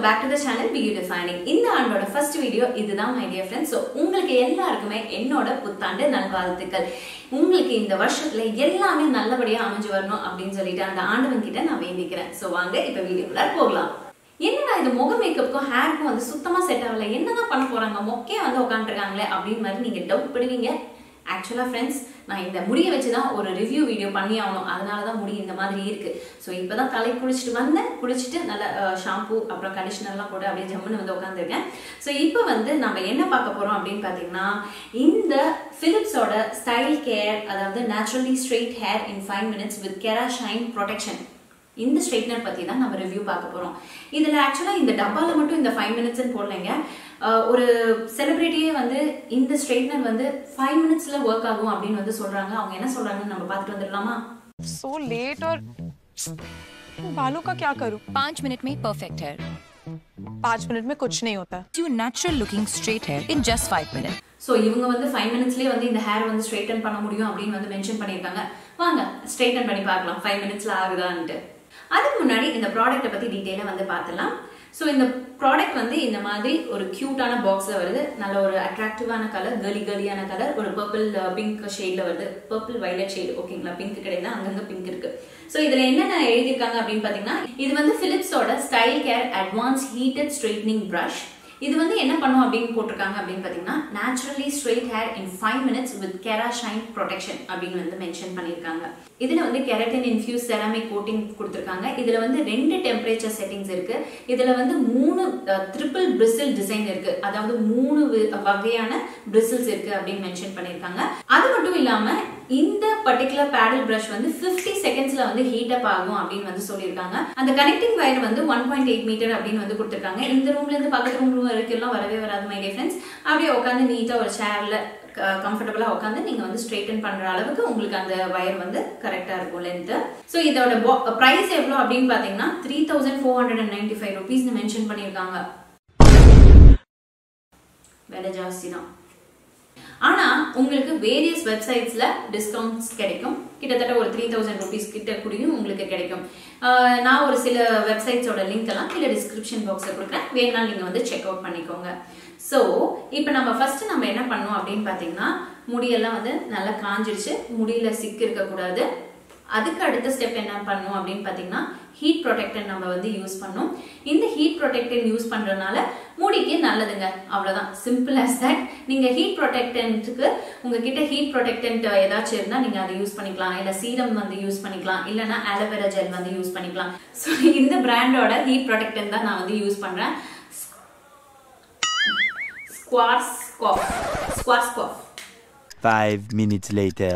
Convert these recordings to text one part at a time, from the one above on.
Welcome back to the channel beau defining இந்த ஆண்டோட first video இதுதான் மை டியர் ஃப்ரெண்ட்ஸ் ஸோ உங்களுக்கு எல்லாருக்குமே என்னோட புத்தாண்டு நல்வாழ்த்துக்கள் உங்களுக்கு இந்த வருஷத்துல எல்லாமே நல்லபடியா அமைஞ்சு வரணும் அப்படின்னு சொல்லிட்டு அந்த ஆண்டவன் கிட்ட நான் வேண்டிக்கிறேன் ஸோ வாங்க இப்போ வீடியோக்குள்ள போகலாம் என்னடா இது முக மேக்கப்புக்கும் ஹேருக்கும் வந்து சுத்தமா செட் ஆகல என்னதான் பண்ண போறாங்க மொக்கையா வந்து உட்காந்துருக்காங்களே அப்படின்னு மாதிரி நீங்க டவுட் படுவீங்க ஆக்சுவலாக ஃப்ரெண்ட்ஸ் நான் இந்த முடியை வச்சு தான் ஒரு ரிவ்யூ வீடியோ பண்ணி ஆகணும் அதனால தான் முடி இந்த மாதிரி இருக்கு ஸோ இப்போ தான் தலை குளிச்சுட்டு வந்தேன் குளிச்சுட்டு நல்ல ஷாம்பு அப்புறம் கண்டிஷனர்லாம் போட்டு அப்படியே ஜம்முன்னு வந்து உட்காந்துருக்கேன் ஸோ இப்போ வந்து நம்ம என்ன பார்க்க போகிறோம் அப்படின்னு பார்த்தீங்கன்னா இந்த ஃபிலிப்ஸோட ஸ்டைல் கேர் அதாவது naturally straight hair in five minutes with Kera Shine protection இந்த ஸ்ட்ரைட்னர் பற்றி தான் நம்ம ரிவ்யூ பார்க்க போகிறோம் இதில் ஆக்சுவலாக இந்த டப்பாவில் மட்டும் இந்த ஃபைவ் மினிட்ஸ்னு போடலைங்க அஹ் ஒரு செலிபிரிட்டியே வந்து இந்த ஸ்ட்ரைட்னர் வந்து ஃபைவ் மினிட்ஸில் ஒர்க் ஆகும் அப்படின்னு வந்து சொல்கிறாங்க அவங்க என்ன சொல்கிறாங்கன்னு நம்ம பார்த்துட்டு வந்துடலாமா सो लेट और बालों का क्या करूं पाँच मिनट में परफेक्ट हेयर पाँच मिनट में कुछ नहीं होता you natural looking straight hair in just five minute so இவங்க வந்து ஃபைவ் மினிட்ஸ்லேயே வந்து இந்த ஹேர் வந்து ஸ்ட்ரைட்டன் பண்ண முடியும் அப்படின்னு வந்து மென்ஷன் பண்ணியிருக்காங்க வாங்க ஸ்ட்ரைட்டன் பண்ணி பார்க்கலாம் ஃபைவ் மினிட்ஸில் ஆகுதான்ட்டு அதுக்கு முன்னாடி இந்த ப்ராடக்ட்டை பற்றி டீட்டெயிலாக வந்து பார்த்துலாம் ஸோ இந்த ப்ராடக்ட் வந்து இந்த மாதிரி ஒரு க்யூட்டான பாக்ஸில் வருது நல்ல ஒரு அட்ராக்டிவான கலர் கலி கலியான கலர் ஒரு பர்பிள் பிங்க் ஷேடில் வருது பர்பிள் வைலட் ஷேடு ஓகேங்களா பிங்க் கிடையாது அங்கங்கே பிங்க் இருக்கு ஸோ இதில் என்னென்ன எழுதியிருக்காங்க அப்படின்னு பார்த்தீங்கன்னா இது வந்து ஃபிலிப்ஸோட style care advance heated straightening brush இது வந்து என்ன பண்ணும் அப்படின்னு போட்டிருக்காங்க அப்படின்னு பார்த்தீங்கன்னா naturally straight hair in five minutes with Kera Shine protection அப்படின்னு வந்து மென்ஷன் பண்ணியிருக்காங்க இதில் வந்து கெரட்டின் இன்ஃபியூஸ் செராமிக் கோட்டிங் கொடுத்துருக்காங்க இதில் வந்து ரெண்டு டெம்பரேச்சர் செட்டிங்ஸ் இருக்கு இதில் வந்து மூணு ட்ரிபிள் பிரிசில் டிசைன் இருக்கு அதாவது மூணு வி- வகையான பிரிசில்ஸ் இருக்கு அப்படின்னு மென்ஷன் பண்ணியிருக்காங்க அது மட்டும் இல்லாமல் இந்த பர்டிகுலர் பேடல் பிரஷ் வந்து 50 செகண்ட்ஸ்ல வந்து ஹீட் அப் ஆகும் அப்படின்னு வந்து சொல்லியிருக்காங்க அந்த கனெக்டிங் வயர் வந்து ஒன் பாயிண்ட் எயிட் மீட்டர் அப்படின்னு வந்து கொடுத்துருக்காங்க இந்த ரூம்ல இருந்து பக்கத்து ரூம் வரைக்கும் எல்லாம் வரவே வராது மை ஃப்ரெண்ட்ஸ் அப்படியே உட்காந்து நீட்டா ஒரு சேர்ல கம்ஃபர்டபுளா உட்காந்து நீங்க வந்து ஸ்ட்ரைட்டன் பண்ற அளவுக்கு உங்களுக்கு அந்த வயர் வந்து கரெக்டா இருக்கும் லென்த் ஸோ இதோட பிரைஸ் எவ்வளோ அப்படின்னு பாத்தீங்கன்னா three thousand four hundred and ninety five rupees mention பண்ணியிருக்காங்க விலை ஜாஸ்தி தான் ஆனா உங்களுக்கு வேரியஸ் வெப்சைட்ஸ்ல டிஸ்கவுண்ட்ஸ் கிடைக்கும் கிட்டத்தட்ட ஒரு த்ரீ தௌசண்ட் ருபீஸ் கிட்ட கூடயும் உங்களுக்கு கிடைக்கும் ஆஹ் நான் ஒரு சில வெப்சைட்ஸோட லிங்க் எல்லாம் கீழே டிஸ்கிரிப்ஷன் பாக்ஸில் கொடுக்குறேன் வேணாலும் நீங்க வந்து செக் அவுட் பண்ணிக்கோங்க ஸோ இப்போ நம்ம ஃபர்ஸ்ட் நம்ம என்ன பண்ணோம் அப்படின்னு பார்த்தீங்கன்னா முடியெல்லாம் வந்து நல்லா காஞ்சிடுச்சு முடியில சிக்கு இருக்கக்கூடாது அதுக்கு அடுத்த ஸ்டெப் என்ன பண்ணணும் அப்படின்னு பார்த்தீங்கன்னா ஹீட் ப்ரொடெக்டர் நம்ம வந்து யூஸ் பண்ணோம் இந்த ஹீட் ப்ரொடெக்டர் யூஸ் பண்றதுனால முடிக்கு நல்லதுங்க அவ்வளவுதான் சிம்பிள் as தட் நீங்க ஹீட் ப்ரொடெக்டன்ட்டுக்கு உங்ககிட்ட ஹீட் ப்ரொடெக்டன்ட் ஏதாச்சும் இருந்தா நீங்க அதை யூஸ் பண்ணிக்கலாம் இல்ல சீரம் வந்து யூஸ் பண்ணிக்கலாம் இல்லைன்னா ஆலோவேரா ஜெல் வந்து யூஸ் பண்ணிக்கலாம் ஸோ இந்த பிராண்டோட ஹீட் ப்ரொடெக்டன் தான் நான் வந்து யூஸ் பண்றேன் ஸ்குவார்ஸ் காஃப் ஸ்குவார்ஸ் காஃப் Five minutes later.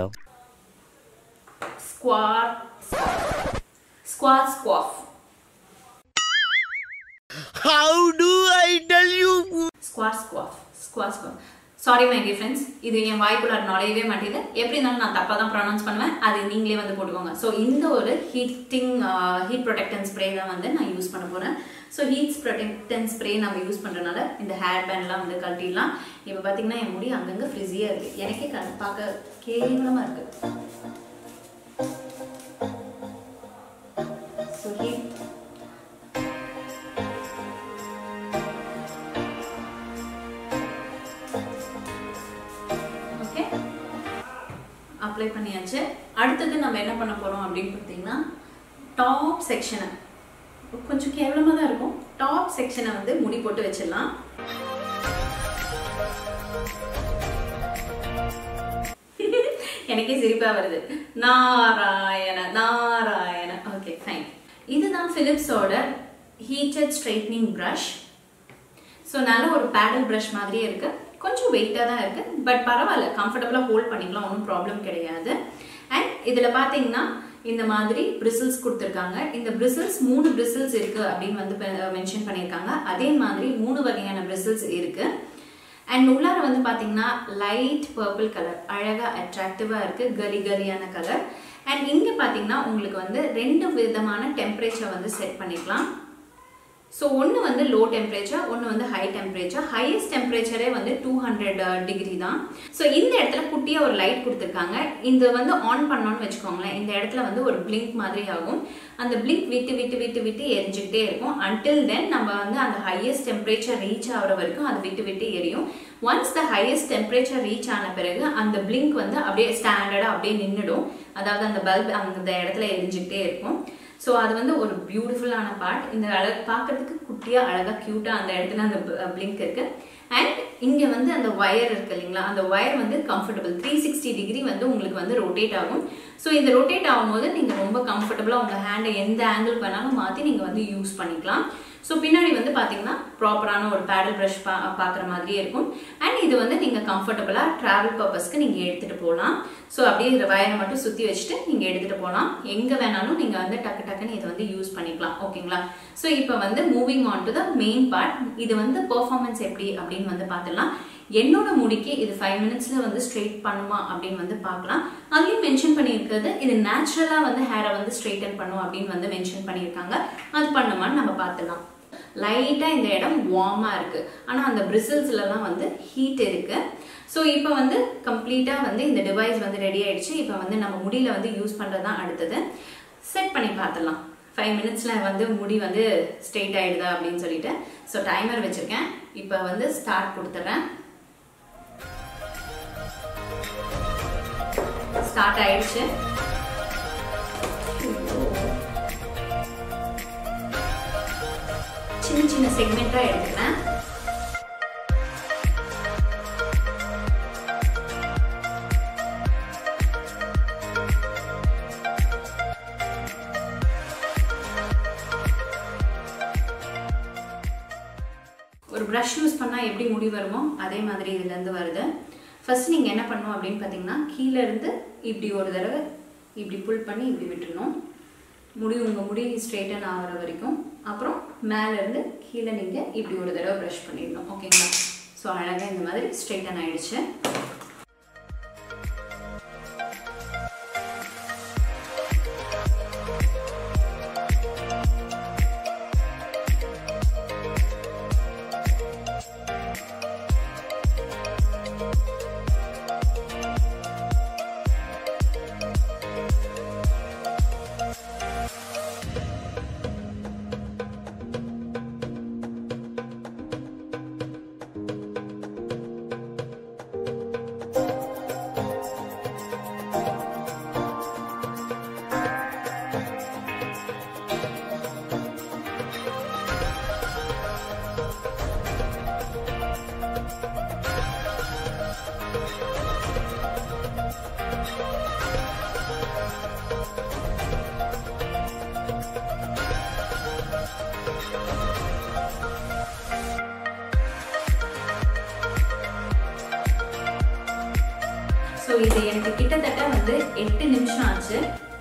squat squat squaff How do I tell you? ஸ்குவாட் ஸ்குவாஃப் ஸ்குவாட் ஸ்குவாஃப் சாரி மை டியர் ஃப்ரெண்ட்ஸ் இது என் வாய்க்குள்ள நுழையவே மாட்டேங்குது எப்படி இருந்தாலும் நான் தப்பாக தான் ப்ரொனவுன்ஸ் பண்ணுவேன் அது நீங்களே வந்து போட்டுக்கோங்க ஸோ இந்த ஒரு ஹீட்டிங் ஹீட் ப்ரொடெக்டன் ஸ்ப்ரே தான் வந்து நான் யூஸ் பண்ண போகிறேன் ஸோ ஹீட்ஸ் ப்ரொடெக்டன் ஸ்ப்ரே நம்ம யூஸ் பண்ணுறதுனால இந்த ஹேர் பேண்ட்லாம் வந்து கழட்டிடலாம் இப்போ பார்த்தீங்கன்னா என் முடி அங்கங்கே ஃப்ரிஸியாக இருக்குது எனக்கே க பார்க்க கேவலமாக இருக்குது ஸோ ஹீட் ஓகே அப்ளை பண்ணியாச்சு அடுத்தது நம்ம என்ன பண்ண போறோம் அப்படின்னு பார்த்தீங்கன்னா டாப் செக்ஷனை கொஞ்சம் கேவலமாக தான் இருக்கும் டாப் செக்ஷனை வந்து முடி போட்டு வச்சிடலாம் எனக்கே சிரிப்பா வருது நாராயண நாராயண ஓகே ஃபைன் இதுதான் ஃபிலிப்ஸோட ஹீட்டட் ஸ்ட்ரைட்னிங் ப்ரஷ் ஸோ நல்ல ஒரு பேடல் ப்ரஷ் மாதிரியே இருக்கு கொஞ்சம் வெயிட்டாக தான் இருக்கு பட் பரவாயில்ல கம்ஃபர்டபுளாக ஹோல்ட் பண்ணிக்கலாம் ஒன்றும் ப்ராப்ளம் கிடையாது அண்ட் இதில் பார்த்தீங்கன்னா இந்த மாதிரி பிரிசில்ஸ் கொடுத்துருக்காங்க இந்த பிரிசில்ஸ் மூணு பிரிசில்ஸ் இருக்கு அப்படின்னு வந்து மென்ஷன் பண்ணியிருக்காங்க அதே மாதிரி மூணு வகையான பிரிசில்ஸ் இருக்கு அண்ட் உள்ளார வந்து பார்த்தீங்கன்னா லைட் பர்பிள் கலர் அழகாக அட்ராக்டிவாக இருக்கு கலி கலியான கலர் அண்ட் இங்கே பார்த்தீங்கன்னா உங்களுக்கு வந்து ரெண்டு விதமான டெம்பரேச்சர் வந்து செட் பண்ணிக்கலாம் ஸோ ஒன்று வந்து லோ டெம்பரேச்சர் ஒன்று வந்து ஹை டெம்பரேச்சர் ஹையஸ்ட் டெம்பரேச்சரே வந்து டூ ஹண்ட்ரட் டிகிரி தான் ஸோ இந்த இடத்துல குட்டியாக ஒரு லைட் கொடுத்துருக்காங்க இந்த வந்து ஆன் பண்ணோன்னு வச்சுக்கோங்களேன் இந்த இடத்துல வந்து ஒரு பிளிங்க் மாதிரி ஆகும் அந்த பிளிங்க் விட்டு விட்டு விட்டு விட்டு எரிஞ்சுக்கிட்டே இருக்கும் அன்டில் தென் நம்ம வந்து அந்த ஹையஸ்ட் டெம்பரேச்சர் ரீச் ஆகிற வரைக்கும் அது விட்டு விட்டு எரியும் once the highest temperature reach ஆன பிறகு அந்த பிளிங்க் வந்து அப்படியே ஸ்டாண்டர்டாக அப்படியே நின்றுடும் அதாவது அந்த பல்ப் அந்த இடத்துல எரிஞ்சுக்கிட்டே இருக்கும் ஸோ அது வந்து ஒரு பியூட்டிஃபுல்லான பார்ட் இந்த அழகு பார்க்கறதுக்கு குட்டியாக அழகாக க்யூட்டாக அந்த இடத்துல அந்த பிளிங்க் இருக்கு அண்ட் இங்கே வந்து அந்த ஒயர் இருக்கு இல்லைங்களா அந்த ஒயர் வந்து கம்ஃபர்டபுள் த்ரீ சிக்ஸ்டி டிகிரி வந்து உங்களுக்கு வந்து ரொட்டேட் ஆகும் ஸோ இந்த ரொட்டேட் ஆகும்போது நீங்கள் ரொம்ப கம்ஃபர்டபுளாக உங்கள் ஹேண்டை எந்த ஆங்கிள் வேணாலும் மாற்றி நீங்கள் வந்து யூஸ் பண்ணிக்கலாம் ஸோ பின்னாடி வந்து பார்த்தீங்கன்னா ப்ராப்பரான ஒரு பேடல் ப்ரஷ் பா பார்க்குற மாதிரியே இருக்கும் அண்ட் இது வந்து நீங்கள் கம்ஃபர்டபுளாக ட்ராவல் பர்பஸ்க்கு நீங்கள் எடுத்துகிட்டு போகலாம் ஸோ அப்படியே இந்த வயரை மட்டும் சுற்றி வச்சுட்டு நீங்கள் எடுத்துகிட்டு போகலாம் எங்கே வேணாலும் நீங்கள் வந்து டக்கு டக்குன்னு இதை வந்து யூஸ் பண்ணிக்கலாம் ஓகேங்களா ஸோ இப்போ வந்து moving on to the main part இது வந்து பெர்ஃபார்மன்ஸ் எப்படி அப்படின்னு வந்து பார்த்துடலாம் என்னோட முடிக்கு இது ஃபைவ் மினிட்ஸ்ல வந்து ஸ்ட்ரெயிட் பண்ணுமா அப்படின்னு வந்து பார்க்கலாம் அதுலயும் மென்ஷன் பண்ணியிருக்கிறது இது நேச்சுரலா வந்து ஹேரை வந்து ஸ்ட்ரெயிட்டன் பண்ணும் அப்படின்னு வந்து மென்ஷன் பண்ணியிருக்காங்க அது பண்ணுமான்னு நம்ம பார்த்துலாம் லைட்டா இந்த இடம் வார்மா இருக்கு ஆனா அந்த பிரிசில்ஸ்லாம் வந்து ஹீட் இருக்கு ஸோ இப்போ வந்து கம்ப்ளீட்டாக வந்து இந்த டிவைஸ் வந்து ரெடி ஆயிடுச்சு இப்போ வந்து நம்ம முடியில வந்து யூஸ் பண்ணுறது தான் அடுத்தது செட் பண்ணி பார்த்துடலாம் ஃபைவ் மினிட்ஸில் வந்து முடி வந்து ஸ்ட்ரெயிட் ஆயிடுதா அப்படின்னு சொல்லிட்டு ஸோ டைமர் வச்சுருக்கேன் இப்போ வந்து ஸ்டார்ட் கொடுத்துட்றேன் ஸ்டார்ட் ஆயிடுச்சு சின்ன சின்ன செக்மெண்டா எடுத்துக்கிறேன் ஒரு ப்ரஷ் யூஸ் பண்ணால் எப்படி முடி வருமோ அதே மாதிரி இதுலேருந்து வருது ஃபர்ஸ்ட் நீங்கள் என்ன பண்ணணும் அப்படின்னு பார்த்தீங்கன்னா கீழே இருந்து இப்படி ஒரு தடவை இப்படி புல் பண்ணி இப்படி விட்டுறணும் முடி உங்கள் முடி ஸ்ட்ரெயிட்டன் ஆகிற வரைக்கும் அப்புறம் மேலேருந்து கீழே நீங்கள் இப்படி ஒரு தடவை ப்ரஷ் பண்ணிடணும் ஓகேங்களா ஸோ அழகாக இந்த மாதிரி ஸ்ட்ரெயிட்டன் ஆயிடுச்சு ஸோ இது எனக்கு கிட்டத்தட்ட வந்து எட்டு நிமிஷம் ஆச்சு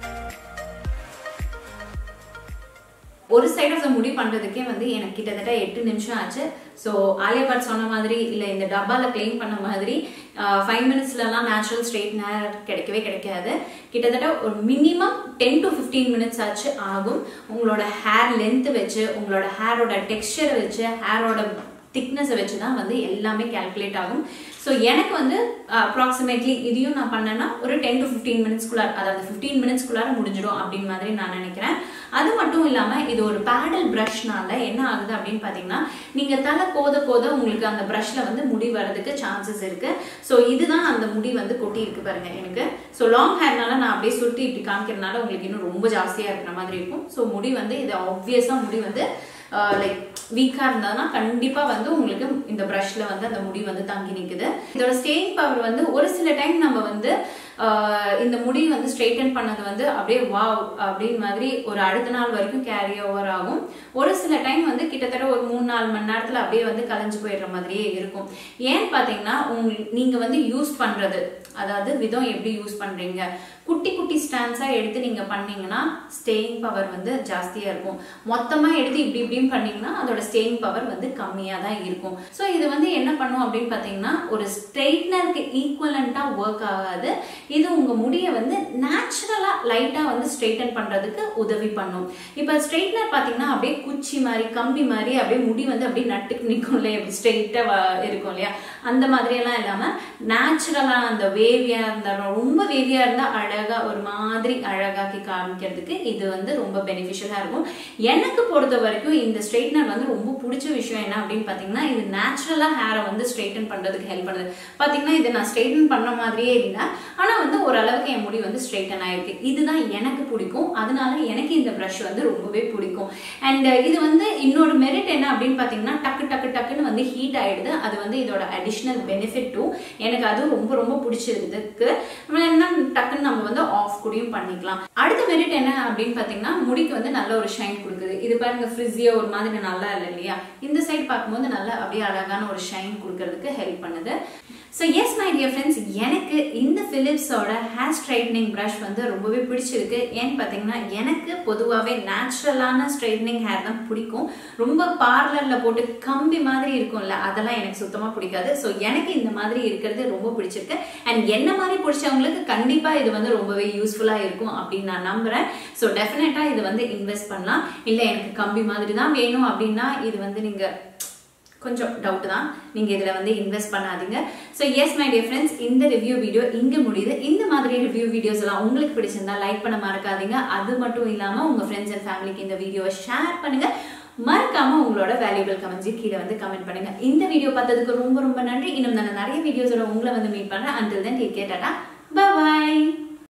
ஒரு சைடு ஆஃப் த முடி பண்றதுக்கே வந்து எனக்கு கிட்டத்தட்ட எட்டு நிமிஷம் ஆச்சு ஸோ ஆலியா பட் சொன்ன மாதிரி இல்லை இந்த டப்பால க்ளீன் பண்ண மாதிரி ஃபைவ் மினிட்ஸ்லலாம் நேச்சுரல் ஸ்ட்ரெயிட்னர் கிடைக்கவே கிடைக்காது கிட்டத்தட்ட ஒரு minimum ten to fifteen minutes ஆச்சு ஆகும் உங்களோட ஹேர் லென்த் வச்சு உங்களோட ஹேரோட டெக்ஸ்டரை வச்சு ஹேரோட திக்னஸை வச்சு தான் வந்து எல்லாமே கால்குலேட் ஆகும் ஸோ எனக்கு வந்து அப்ராக்சிமேட்லி இதையும் நான் பண்ணேன்னா ஒரு டென் டு ஃபிஃப்டீன் மினிட்ஸ்குள்ளார் அதாவது ஃபிஃப்டீன் மினிட்ஸ்குள்ளார முடிஞ்சிடும் அப்படின்னு மாதிரி நான் நினைக்கிறேன் அது மட்டும் இல்லாமல் இது ஒரு பேடல் ப்ரஷ்னால என்ன ஆகுது அப்படின்னு பார்த்தீங்கன்னா நீங்கள் தலை கோத கோத உங்களுக்கு அந்த ப்ரஷ்ல வந்து முடி வர்றதுக்கு சான்சஸ் இருக்கு ஸோ இதுதான் அந்த முடி வந்து கொட்டி இருக்கு பாருங்க எனக்கு ஸோ லாங் ஹேர்னால நான் அப்படியே சுருட்டி இப்படி காமிக்கிறதுனால உங்களுக்கு இன்னும் ரொம்ப ஜாஸ்தியாக இருக்கிற மாதிரி இருக்கும் ஸோ முடி வந்து இது ஆப்வியஸாக முடி வந்து லைக் வீக்காக இருந்ததுன்னா கண்டிப்பாக வந்து உங்களுக்கு இந்த ப்ரஷ்ல வந்து அந்த முடி வந்து தங்கி நிற்குது இதோட ஸ்டேயிங் பவர் வந்து ஒரு சில டைம் நம்ம வந்து ஆஹ் இந்த முடி வந்து ஸ்ட்ரெயிட்டன் பண்ணது வந்து அப்படியே வாவ் அப்படின்னு மாதிரி ஒரு அடுத்த நாள் வரைக்கும் கேரி ஓவர் ஆகும் ஒரு சில டைம் வந்து கிட்டத்தட்ட ஒரு மூணு நாலு மணி நேரத்தில் அப்படியே வந்து கலைஞ்சு போயிடுற மாதிரியே இருக்கும் ஏன்னு பார்த்தீங்கன்னா உங்களுக்கு நீங்கள் வந்து யூஸ் பண்ணுறது அதாவது விதம் எப்படி யூஸ் பண்ணுறீங்க குட்டி குட்டி ஸ்டாண்ட்ஸாக எடுத்து நீங்கள் பண்ணீங்கன்னா ஸ்டேயிங் பவர் வந்து ஜாஸ்தியாக இருக்கும் மொத்தமாக எடுத்து இப்படி இப்படின்னு பண்ணீங்கன்னா அதோட ஸ்டேயிங் பவர் வந்து கம்மியாக தான் இருக்கும் ஸோ இது வந்து என்ன பண்ணும் அப்படின்னு பார்த்தீங்கன்னா ஒரு ஸ்ட்ரெயிட்னருக்கு ஈக்குவலண்ட்டாக ஒர்க் ஆகாது இது உங்கள் முடியை வந்து நேச்சுரலாக லைட்டாக வந்து ஸ்ட்ரெயிட்டன் பண்ணுறதுக்கு உதவி பண்ணும் இப்போ ஸ்ட்ரெயிட்னர் பார்த்தீங்கன்னா அப்படியே குச்சி மாதிரி கம்பி மாதிரி அப்படியே முடி வந்து அப்படியே நட்டுக்கு நிற்கும் இல்லையா அப்படி ஸ்ட்ரெயிட்டாக இருக்கும் இல்லையா அந்த மாதிரியெல்லாம் இல்லாமல் நேச்சுரலாக அந்த வேவியாக இருந்தாலும் ரொம்ப வேவியாக இருந்தால் அழகாக ஒரு மாதிரி அழகாக்கி காமிக்கிறதுக்கு இது வந்து ரொம்ப பெனிஃபிஷியலாக இருக்கும் எனக்கு பொறுத்த வரைக்கும் இந்த ஸ்ட்ரெயிட்னர் வந்து ரொம்ப பிடிச்ச விஷயம் என்ன அப்படின்னு பார்த்தீங்கன்னா இது நேச்சுரலாக ஹேரை வந்து ஸ்ட்ரெயிட்டன் பண்ணுறதுக்கு ஹெல்ப் பண்ணுது பார்த்தீங்கன்னா இது நான் ஸ்ட்ரெயிட்டன் பண்ண மாதிரியே இல்லை ஆனால் வந்து ஓரளவுக்கு என் முடி வந்து ஸ்ட்ரெயிட்டன் ஆயிருக்கு இதுதான் எனக்கு பிடிக்கும் அதனால எனக்கு இந்த ப்ரஷ் வந்து ரொம்பவே பிடிக்கும் அண்ட் இது வந்து இன்னொரு மெரிட் என்ன அப்படின்னு பார்த்தீங்கன்னா டக்கு டக்கு டக்குன்னு வந்து ஹீட் ஆயிடுது அது வந்து இதோட அடிஷ்னல் பெனிஃபிட்டும் எனக்கு அது ரொம்ப ரொம்ப பிடிச்சிருக்கு என்ன டக்குன்னு நம்ம வந்து ஆஃப் கூடயும் பண்ணிக்கலாம் அடுத்த மெரிட் என்ன அப்படின்னு பார்த்தீங்கன்னா முடிக்கு வந்து நல்ல ஒரு ஷைன் கொடுக்குது இது பாருங்க ஃப்ரிஸியா ஒரு மாதிரி நல்லா இல்லை இல்லையா இந்த சைடு பார்க்கும்போது நல்லா அப்படியே அழகான ஒரு ஷைன் கொடுக்கறதுக்கு ஹெல்ப் பண்ணுது so yes my dear friends எனக்கு இந்த ஃபிலிப்ஸோட ஹேர் ஸ்ட்ரைட்னிங் ப்ரஷ் வந்து ரொம்பவே பிடிச்சிருக்கு ஏன்னு பார்த்தீங்கன்னா எனக்கு பொதுவாகவே நேச்சுரலான ஸ்ட்ரைட்னிங் ஹேர் தான் பிடிக்கும் ரொம்ப பார்லரில் போட்டு கம்பி மாதிரி இருக்கும்ல அதெல்லாம் எனக்கு சுத்தமாக பிடிக்காது ஸோ எனக்கு இந்த மாதிரி இருக்கிறது ரொம்ப பிடிச்சிருக்கு அண்ட் என்ன மாதிரி பிடிச்சவங்களுக்கு கண்டிப்பாக இது வந்து ரொம்பவே யூஸ்ஃபுல்லாக இருக்கும் அப்படின்னு நான் நம்புகிறேன் ஸோ டெஃபினட்டாக இது வந்து இன்வெஸ்ட் பண்ணலாம் இல்லை எனக்கு கம்பி மாதிரி தான் வேணும் அப்படின்னா இது வந்து நீங்கள் கொஞ்சம் டவுட் தான் நீங்கள் இதில் வந்து இன்வெஸ்ட் பண்ணாதீங்க so yes my dear friends இந்த ரிவ்யூ வீடியோ இங்கே முடியுது இந்த மாதிரி ரிவ்யூ வீடியோஸ் எல்லாம் உங்களுக்கு பிடிச்சிருந்தா லைக் பண்ண மறக்காதீங்க அது மட்டும் இல்லாமல் உங்கள் ஃப்ரெண்ட்ஸ் அண்ட் ஃபேமிலிக்கு இந்த வீடியோவை ஷேர் பண்ணுங்க மறக்காம உங்களோட வேல்யூபிள் கமெண்ட்ஸையும் கீழே வந்து கமெண்ட் பண்ணுங்க இந்த வீடியோ பார்த்ததுக்கு ரொம்ப ரொம்ப நன்றி இன்னும் நான் நிறைய வீடியோஸோட உங்களை வந்து மீட் பண்ணுறேன் until then take care tata பாய்